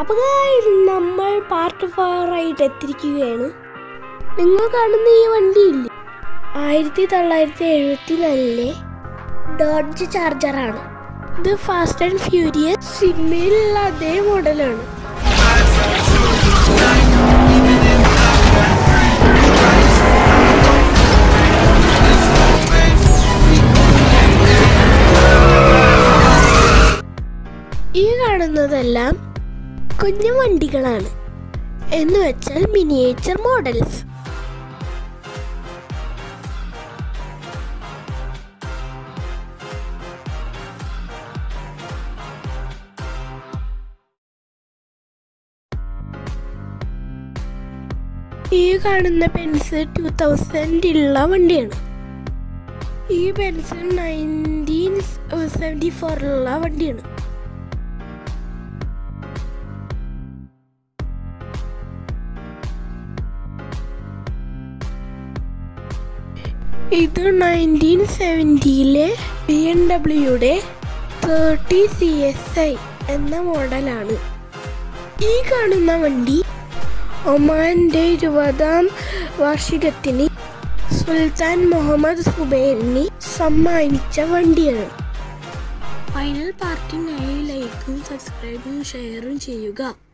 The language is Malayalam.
അപ്പോൾ guys, നമ്മൾ പാർട്ട് ഫോർ ആയിട്ട് എത്തിയിരിക്കുകയാണ് നിങ്ങൾ കാണുന്ന ഈ വണ്ടിയില്ലേ ആയിരത്തി തൊള്ളായിരത്തി എഴുപത്തി നാലിലെ ഡോഡ്ജ് ചാർജറാണ് ഇത് ഫാസ്റ്റ് ആൻഡ് ഫ്യൂരിയസ് സിനിമയിലുള്ള അതേ മോഡലാണ് ഈ കാണുന്നതെല്ലാം കുഞ്ഞു വണ്ടികളാണ് എന്ന് വെച്ചാൽ മിനിയേച്ചർ മോഡൽസ് ഈ കാണുന്ന പെൻസ് ടൂ തൗസൻഡിലുള്ള വണ്ടിയാണ് ഈ പെൻസ് നയൻറ്റീൻ സെവൻറ്റി ഫോറിലുള്ള വണ്ടിയാണ് ഇത് നയൻറ്റീൻ സെവൻറ്റിയിലെ ബി എം ഡബ്ല്യൂയുടെ തേർട്ടി സി എസ് ഐ എന്ന മോഡലാണ് ഈ കാണുന്ന വണ്ടി ഒമാന്റെ ഇരുപതാം വാർഷികത്തിന് സുൽത്താൻ മുഹമ്മദ് സുബൈറിന് സമ്മാനിച്ച വണ്ടിയാണ് ഫൈനൽ പാർട്ടിനായി ലൈക്കും സബ്സ്ക്രൈബും ഷെയറും ചെയ്യുക